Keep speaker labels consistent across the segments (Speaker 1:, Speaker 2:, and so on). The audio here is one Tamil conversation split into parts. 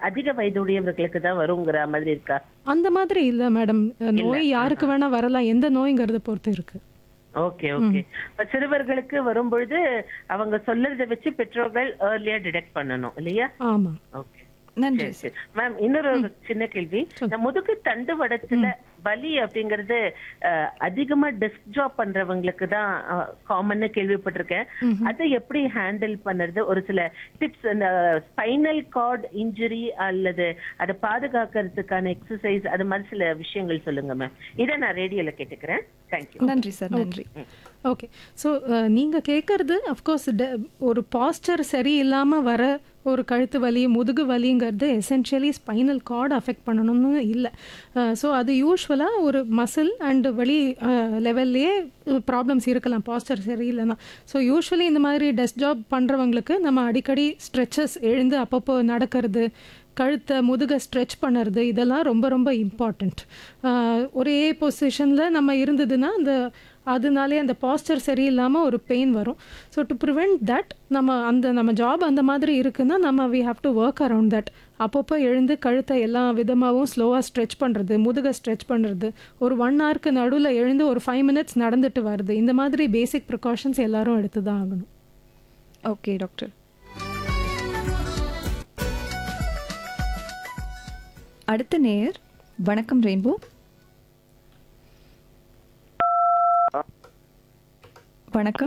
Speaker 1: அதிக வயதுடையவர்களுக்கு தான் வருங்கிற மாதிரி இருக்கா
Speaker 2: அந்த மாதிரி இல்ல மேடம் நோய் யாருக்கு வேணா வரலாம் எந்த நோய்ங்கிறத பொறுத்து இருக்கு
Speaker 1: ஓகே ஓகே இப்ப சிறுவர்களுக்கு வரும்பொழுது அவங்க சொல்றதை வச்சு பெற்றோர்கள் ஏர்லியா டிடெக்ட் பண்ணணும் இல்லையா
Speaker 2: ஆமா
Speaker 1: ஓகே
Speaker 3: நன்றி
Speaker 1: சரி சரி மேம் இன்னொரு ஒரு சின்ன கேள்வி இந்த முதுகு தண்டு வடத்துல வலி அப்படிங்கறது அஹ், அதிகமா டெஸ்க் ஜாப் பண்றவங்களுக்கு தான் காமன்னு கேள்விப்பட்டிருக்கேன் அதை எப்படி ஹேண்டில் பண்ணுறது ஒரு சில டிப்ஸ் இந்த ஸ்பைனல் கார்டு இன்ஜுரி அல்லது அதை பாதுகாக்கிறதுக்கான எக்ஸசைஸ் அது மாதிரி சில விஷயங்கள் சொல்லுங்க மேம் இதை நான் ரேடியோல கேட்டுக்கிறேன் தேங்க்யூ
Speaker 3: நன்றி சார் நன்றி
Speaker 2: ஓகே ஸோ நீங்கள் கேட்குறது அஃப்கோர்ஸ் ஒரு பாஸ்டர் சரியில்லாமல் வர ஒரு கழுத்து வலி முதுகு வலிங்கிறது எசென்ஷியலி ஸ்பைனல் கார்டு அஃபெக்ட் பண்ணணும்னு இல்லை ஸோ அது யூஸ்வலாக ஒரு மசில் அண்டு வலி லெவல்லையே ப்ராப்ளம்ஸ் இருக்கலாம் பாஸ்டர் சரியில்லைன்னா ஸோ யூஸ்வலி இந்த மாதிரி டெஸ்க் ஜாப் பண்ணுறவங்களுக்கு நம்ம அடிக்கடி ஸ்ட்ரெச்சஸ் எழுந்து அப்பப்போ நடக்கிறது கழுத்தை முதுகை ஸ்ட்ரெச் பண்ணுறது இதெல்லாம் ரொம்ப ரொம்ப இம்பார்ட்டண்ட் ஒரே பொசிஷனில் நம்ம இருந்ததுன்னா அந்த அதனாலே அந்த பாஸ்டர் சரியில்லாமல் ஒரு பெயின் வரும் ஸோ டு ப்ரிவெண்ட் தட் நம்ம அந்த நம்ம ஜாப் அந்த மாதிரி இருக்குன்னா நம்ம we have to work around that அப்பப்போ எழுந்து கழுத்தை எல்லா விதமாகவும் ஸ்லோவாக ஸ்ட்ரெச் பண்ணுறது முதுகை ஸ்ட்ரெச் பண்ணுறது ஒரு ஒன் ஹவருக்கு நடுவில் எழுந்து ஒரு ஃபைவ் மினிட்ஸ் நடந்துட்டு வருது இந்த மாதிரி பேசிக் ப்ரிகாஷன்ஸ் எல்லாரும் எடுத்து தான் ஆகணும்
Speaker 3: ஓகே டாக்டர் அடுத்த நேயர் வணக்கம் ரெயின்போ வணக்கம்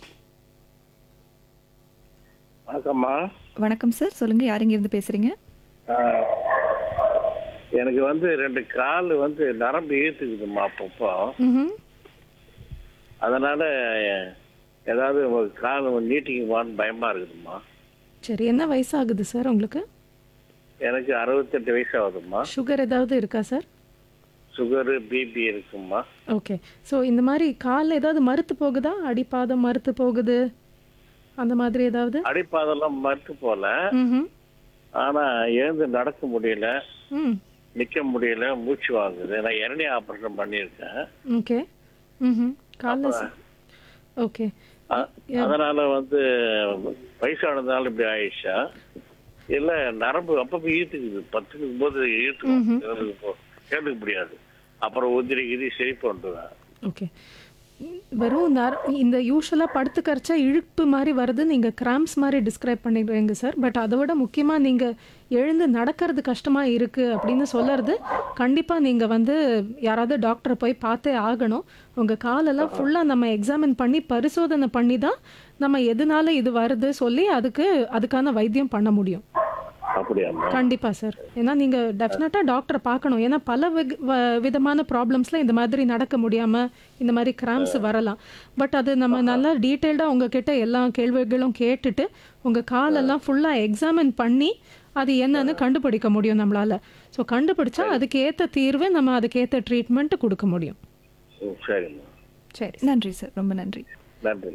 Speaker 4: வணக்கம்மா
Speaker 3: வணக்கம் சார் சொல்லுங்க யாருங்க இருந்து பேசுறீங்க
Speaker 4: ஆஹ், எனக்கு வந்து ரெண்டு கால் வந்து நரம்பு ஈர்த்துக்குதும்மா அப்பப்போ
Speaker 2: ம்
Speaker 4: அதனால ஏதாவது ஒரு கால் நீட்டிக்குமான்னு பயமா இருக்குதும்மா
Speaker 2: சரி என்ன வயசாகுது சார் உங்களுக்கு
Speaker 4: எனக்கு அறுபத்தெட்டு வயசு ஆகுதும்மா
Speaker 2: சுகர் ஏதாவது இருக்கா சார்
Speaker 4: சுகரு பிபி இருக்கும்மா
Speaker 2: ஓகே ஸோ இந்த மாதிரி கால் ஏதாவது மறுத்து போகுதா அடிப்பாதம் மறுத்து போகுது அந்த மாதிரி ஏதாவது
Speaker 4: அடிப்பாதெல்லாம் மறுத்து போல
Speaker 2: ம்
Speaker 4: ஆனா எழுந்து நடக்க முடியல
Speaker 2: ம்
Speaker 4: நிக்க முடியல மூச்சு வாங்குது நான் இரணி ஆபரேஷன் பண்ணியிருக்கேன்
Speaker 2: ஓகே ம் காலில் ஓகே
Speaker 4: அ- அதனால வந்து வயசானதுனால இப்படி ஆயிடுச்சா இல்ல நரம்பு அப்பப்ப ஈர்த்துக்குது பத்துக்கும் போது ஈர்த்துக்கும் எனக்கு இப்போ கேட்டுக்க முடியாது அப்புறம் உதிரி கிதி சரி பண்ணுறேன்
Speaker 2: ஓகே வெறும் நர இந்த யூஸ்வலாக படுத்து கரைச்சா இழுப்பு மாதிரி வருது நீங்கள் கிராம்ஸ் மாதிரி டிஸ்கிரைப் பண்ணிடுவீங்க சார் பட் அதை விட முக்கியமாக நீங்கள் எழுந்து நடக்கிறது கஷ்டமாக இருக்குது அப்படின்னு சொல்லறது கண்டிப்பாக நீங்கள் வந்து யாராவது டாக்டரை போய் பார்த்தே ஆகணும் உங்கள் காலெல்லாம் ஃபுல்லாக நம்ம எக்ஸாமின் பண்ணி பரிசோதனை பண்ணி தான் நம்ம எதனால இது வருது சொல்லி அதுக்கு அதுக்கான வைத்தியம் பண்ண முடியும்
Speaker 4: அப்படியாம்மா
Speaker 2: கண்டிப்பா சார் ஏன்னா நீங்க டெஃபினட்டா டாக்டரை பார்க்கணும் ஏன்னா பல விக- வ- விதமான ப்ராப்ளம்ஸ்ல இந்த மாதிரி நடக்க முடியாம இந்த மாதிரி கிராம்ஸ் வரலாம் பட் அது நம்ம நல்லா டீட்டெயில்டா உங்ககிட்ட எல்லா கேள்விகளும் கேட்டுட்டு உங்க காலெல்லாம் ஃபுல்லா எக்ஸாமின் பண்ணி அது என்னன்னு கண்டுபிடிக்க முடியும் நம்மளால ஸோ கண்டுபிடிச்சா அதுக்கு ஏத்த தீர்வு நம்ம அதுக்கு ஏத்த ட்ரீட்மெண்ட் கொடுக்க முடியும்
Speaker 4: ம், சரிம்மா
Speaker 2: சரி
Speaker 3: நன்றி சார் ரொம்ப நன்றி
Speaker 4: நன்றி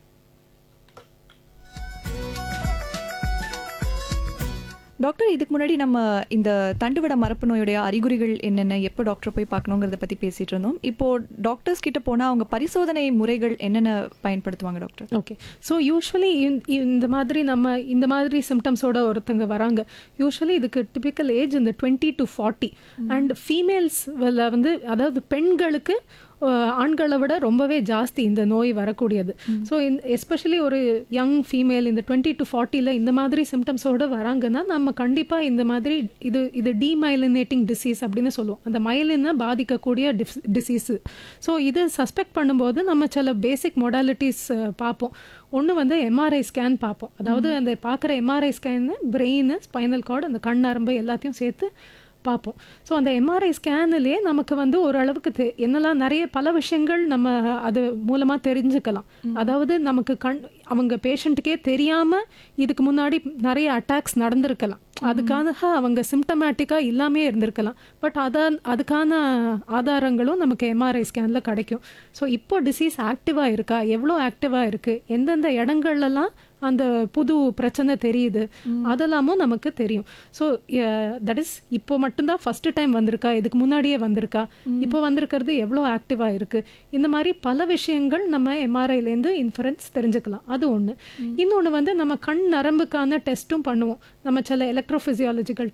Speaker 3: டாக்டர் இதுக்கு முன்னாடி நம்ம இந்த தண்டுவட மரப்பு நோயுடைய அறிகுறிகள் என்னென்ன எப்போ டாக்டர் போய் பார்க்கணுங்கிறத பத்தி பேசிட்டு இருந்தோம் இப்போ டாக்டர்ஸ் கிட்ட போனா அவங்க பரிசோதனை முறைகள் என்னென்ன பயன்படுத்துவாங்க டாக்டர்
Speaker 2: ஓகே ஸோ யூஸ்வலி இந்த மாதிரி நம்ம இந்த மாதிரி சிம்டம்ஸோட ஒருத்தங்க வராங்க யூஸ்வலி இதுக்கு டிபிக்கல் ஏஜ் இந்த twenty to forty and females வந்து அதாவது பெண்களுக்கு அஹ், ஆண்களை விட ரொம்பவே ஜாஸ்தி இந்த நோய் வரக்கூடியது ஸோ எஸ்பெஷலி ஒரு யங் ஃபீமேல் இந்த டுவெண்ட்டி டு ஃபார்ட்டியில் இந்த மாதிரி சிம்டம்ஸோட வராங்கன்னா நம்ம கண்டிப்பாக இந்த மாதிரி இது இது டீமைலினேட்டிங் டிசீஸ் அப்படின்னு சொல்லுவோம் அந்த மயலினை பாதிக்கக்கூடிய டிசீஸு ஸோ இது சஸ்பெக்ட் பண்ணும்போது நம்ம சில பேசிக் மொடாலிட்டிஸ் பார்ப்போம் ஒன்று வந்து எம்ஆர்ஐ ஸ்கேன் பார்ப்போம் அதாவது அந்த பார்க்குற MRI scan brain spinal cord அந்த கண் நரம்பு எல்லாத்தையும் சேர்த்து பார்ப்போம் ஸோ அந்த எம்ஆர்ஐ ஸ்கேனிலே நமக்கு வந்து ஓரளவுக்கு தெ என்னெல்லாம் நிறைய பல விஷயங்கள் நம்ம அது மூலமாக தெரிஞ்சுக்கலாம் அதாவது நமக்கு கண் அவங்க பேஷண்ட்டுக்கே தெரியாமல் இதுக்கு முன்னாடி நிறைய அட்டாக்ஸ் நடந்திருக்கலாம் அதுக்காக அவங்க சிம்டமேட்டிக்காக இல்லாமே இருந்திருக்கலாம் பட் அதான் அதுக்கான ஆதாரங்களும் நமக்கு எம்ஆர்ஐ ஸ்கேனில் கிடைக்கும் ஸோ இப்போ டிசீஸ் ஆக்டிவாக இருக்கா எவ்வளோ ஆக்டிவாக இருக்குது எந்தெந்த இடங்கள்லாம் அந்த புது பிரச்சனை தெரியுது அதெல்லாமும் நமக்கு தெரியும் ஸோ தட் இஸ் இப்போ மட்டும்தான் ஃபர்ஸ்ட் டைம் வந்திருக்கா இதுக்கு முன்னாடியே வந்திருக்கா இப்போ வந்திருக்கிறது எவ்வளோ ஆக்டிவாக இருக்கு இந்த மாதிரி பல விஷயங்கள் நம்ம எம்ஆர்ஐலேருந்து இன்ஃபரன்ஸ் தெரிஞ்சுக்கலாம் அது ஒன்று இன்னொன்று வந்து நம்ம கண் நரம்புக்கான டெஸ்ட்டும் பண்ணுவோம் நம்ம சில எலக்ட்ரோஃபிசியாலஜிக்கல்